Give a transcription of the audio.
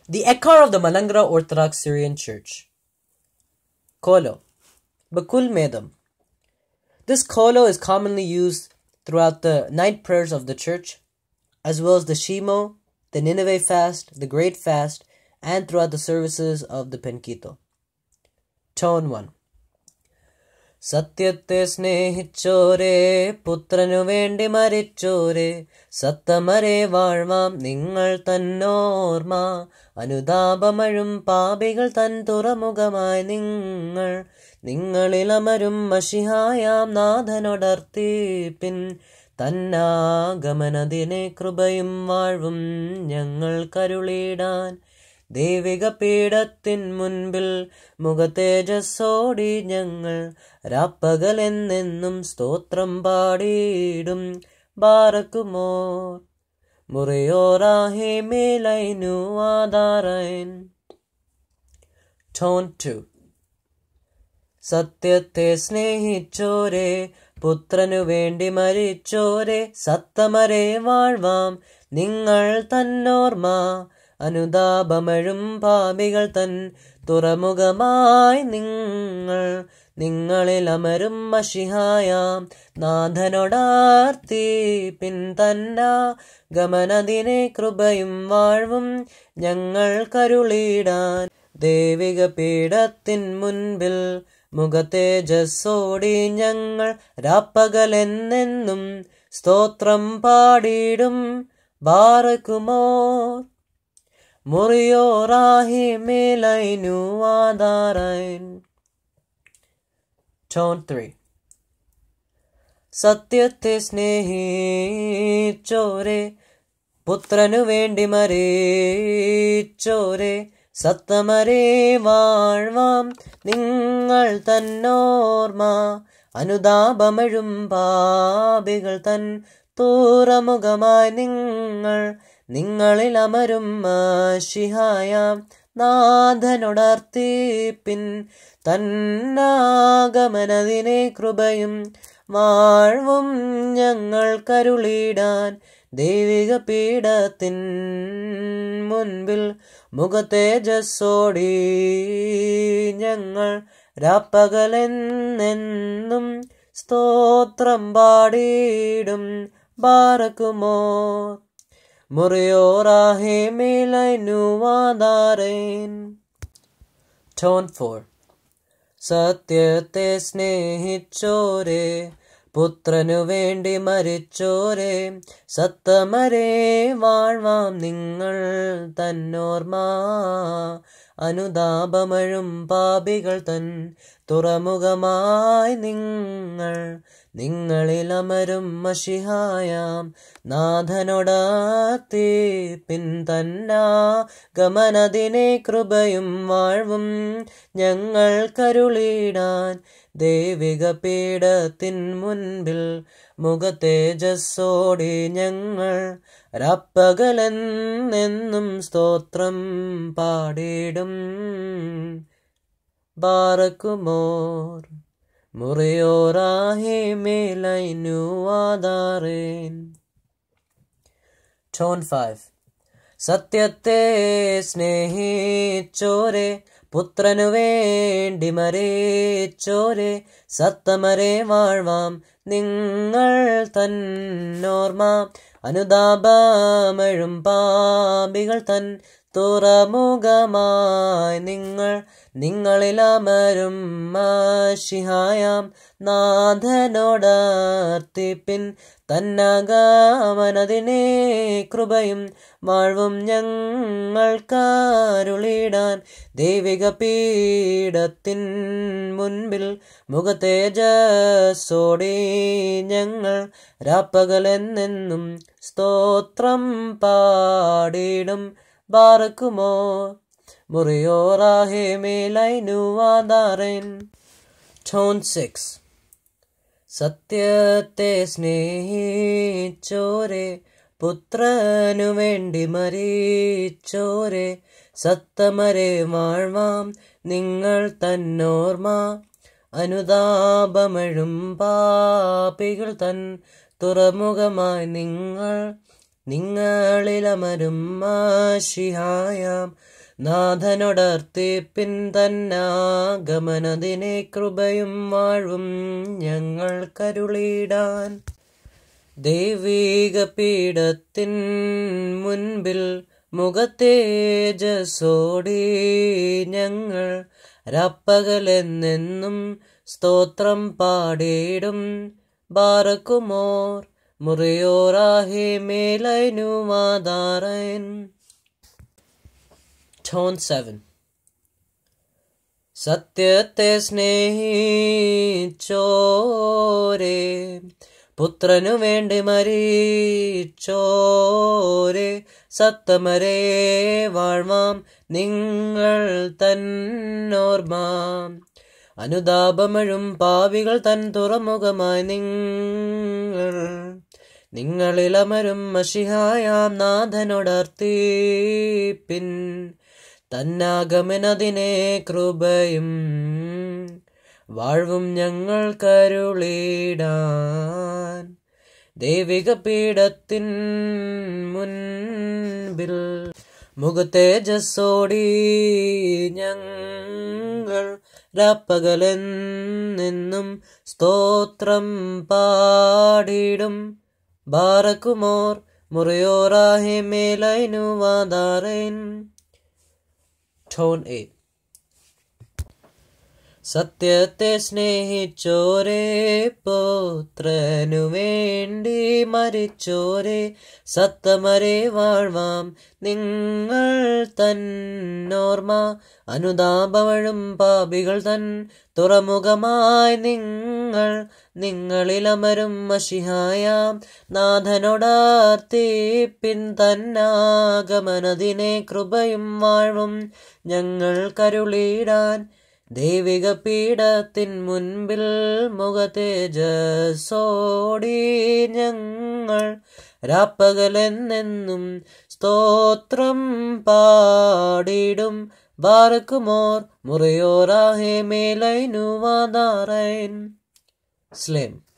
The Ekar of the Malankara Orthodox Syrian Church. Kolo. Bakul Medam. This kolo is commonly used throughout the night prayers of the church, as well as the Shimo, the Nineveh fast, the Great Fast, and throughout the services of the Penkito. Tone 1. സത്യത്തെ സ്നേഹിച്ചോരെ പുത്രനു വേണ്ടി മരിച്ചോരെ സത്തമരെ വാഴ്വാം നിങ്ങൾ തന്നോർമ്മ അനുതാപമഴും പാപികൾ തൻ തുറമുഖമായി നിങ്ങൾ നിങ്ങളിലമരും മഷിഹായാം നാഥനോടർത്തിപ്പിൻ തന്നാഗമനദിനെ കൃപയും വാഴ്വും ഞങ്ങൾ കരുളിടാൻ ദൈവിക പീഠത്തിൻ മുൻപിൽ മുഖതേജസ്സോടി ഞങ്ങൾ രാപ്പകലെന്നെന്നും സ്തോത്രം പാടിയിടും ബാറക്കുമോർ മുറിയോറാഹേ മേലൈനു ആധാരൻ ടോൺ ടു സത്യത്തെ സ്നേഹിച്ചോരെ പുത്രനു വേണ്ടി മരിച്ചോരെ സത്തമരെ വാഴ്വാം നിങ്ങൾ തന്നോർമ്മ അനുതാപമഴും പാപികൾ തൻ തുറമുഖമായി നിങ്ങൾ നിങ്ങളിൽ അമരും മഷിഹായാം നാഥനോടാർത്തി പിൻ തന്ന ഗമനദിനെ കൃപയും വാഴ്വും ഞങ്ങൾ കരുളിടാൻ ദേവിക പീഠത്തിൻ മുൻപിൽ മുഖതേജസ്സോടി ഞങ്ങൾ രാപ്പകലെന്നെന്നും സ്തോത്രം പാടിയിടും ബാറക്കുമോർ മുറിയോറാഹി മേലൈനു ആധാരൻ ടോൺ ത്രീ സത്യത്തെ സ്നേഹിച്ചോരെ പുത്രനു വേണ്ടി മരിച്ചോരെ സത്തമരെ വാഴ്വാം നിങ്ങൾ തന്നോർമ്മ അനുതാപമഴും പാപികൾ തൻ തൂറമുഖമായി നിങ്ങൾ നിങ്ങളിൽ അമരും ശിഹായാം നാഥനോടർത്തിപ്പിൻ തന്നാഗമനദിനെ കൃപയും വാഴ്വും ഞങ്ങൾ കരുളിടാൻ ദൈവിക പീഠത്തിൻ മുൻപിൽ മുഖതേജസ്സോടി ഞങ്ങൾ രാപ്പകലെന്നെന്നും സ്തോത്രം പാടിയിടും ബാറക്കുമോ മുറിയോറാഹേ മേലനുവാദാരൻ ടോൺ ഫോർ സത്യത്തെ സ്നേഹിച്ചോരെ പുത്രനു വേണ്ടി മരിച്ചോരെ സത്തമരെ വാഴ്വാം നിങ്ങൾ തന്നോർമ്മ അനുതാപമഴും പാപികൾ തൻ തുറമുഖമായി നിങ്ങൾ നിങ്ങളിൽ അമരും മഷിഹായാം നാഥനോടാത്തി പിൻ തന്നാ ഗമനദിനെ കൃപയും വാഴ്വും ഞങ്ങൾ കരുളിടാൻ ദേവിക പീഠത്തിൻ മുൻപിൽ മുഖതേജസ്സോടി ഞങ്ങൾ രപ്പകലെന്നെന്നും സ്തോത്രം പാടിടും ബാറക്കുമോർ മുറിയോറാഹേ മേലൈനു ആധാരൻ ടോൺ ഫൈവ് സത്യത്തെ സ്നേഹിച്ചോരെ പുത്രനു വേണ്ടി മരിച്ചോരെ സത്തമരെ വാഴ്വാം നിങ്ങൾ തന്നോർമ്മ അനുതാപമഴും പാപികൾ തൻ തുറമുഖമായി നിങ്ങൾ നിങ്ങളിലമരും മാഷിഹായാം നാഥനോടർത്തിപ്പിൻ തന്നകാമനതിനെ കൃപയും വാഴ്വും ഞങ്ങൾക്കാരുളിടാൻ ദൈവിക പീഠത്തിൻ മുൻപിൽ മുഖതേജസ്സോടി ഞങ്ങൾ രാപ്പകലെന്നെന്നും സ്തോത്രം പാടിടും ബാറക്കുമോ മുറിയോറാഹേ മേലൈനുവാദാരൻ ടോൺ സിക്സ് സത്യത്തെ സ്നേഹിച്ചോരെ പുത്രനു വേണ്ടി മരിച്ചോരെ സത്തമരെ വാഴ്വാം നിങ്ങൾ തന്നോർമ്മ അനുതാപമഴും പാപികൾ തൻ തുറമുഖമായി നിങ്ങൾ നിങ്ങളിലമരും മാഷിഹായാം നാഥനൊടർത്തി പിന്തന്നാഗമനതിനെ കൃപയും വാഴും ഞങ്ങൾ കരുളിടാൻ ദൈവീക പീഠത്തിൻ മുൻപിൽ മുഖത്തേജസോടി ഞങ്ങൾ രപ്പകലെന്നെന്നും സ്തോത്രം പാടിയിടും ബാറക്കുമോർ മുറിയോറാഹെ മേലൈനുമാതാറൻ Tone 7 സത്യത്തെ സ്നേഹിച്ചോരേ പുത്രനു വേണ്ടി മരിച്ചോരെ സത്തമരേ വാഴ്വാം നിങ്ങൾ തന്നോർമാം അനുതാപമഴും പാവികൾ തൻ തുറമുഖമായി നിങ്ങൾ നിങ്ങളിലമരും മഷിഹായാം നാഥനോടർത്തിപ്പിൻ തന്നാഗമനതിനെ കൃപയും വാഴ്വും ഞങ്ങൾ കരുളിടാൻ ദൈവിക പീഠത്തിൻ മുൻപിൽ മുഖത്തേജസ്സോടി ഞങ്ങൾ രാപ്പകലെന്നെന്നും സ്തോത്രം പാടിടും ബാറക്കുമോർ മുറിയോറാഹെ മേലൈനുവാദാറൻ ടോൺ എയ്റ്റ് സത്യത്തെ സ്നേഹിച്ചോരേ പുത്രനു വേണ്ടി മരിച്ചോരേ സത്തമരെ വാഴ്വാം നിങ്ങൾ തന്നോർമ്മ അനുതാപവഴും പാപികൾ തൻ തുറമുഖമായി നിങ്ങൾ നിങ്ങളിലമരും മഷിഹായാം നാഥനോടാർത്തി പിൻ തന്നാഗമനതിനെ കൃപയും വാഴ്വും ഞങ്ങൾ കരുളിടാൻ ദൈവിക പീഠത്തിൻ മുൻപിൽ മുഖതേജസോടി ഞങ്ങൾ രാപ്പകലെന്നെന്നും സ്തോത്രം പാടിടും ബാറക്കുമോർ മുറിയോറാഹെ മേലൈനുവാദാറൻ സ്ലേം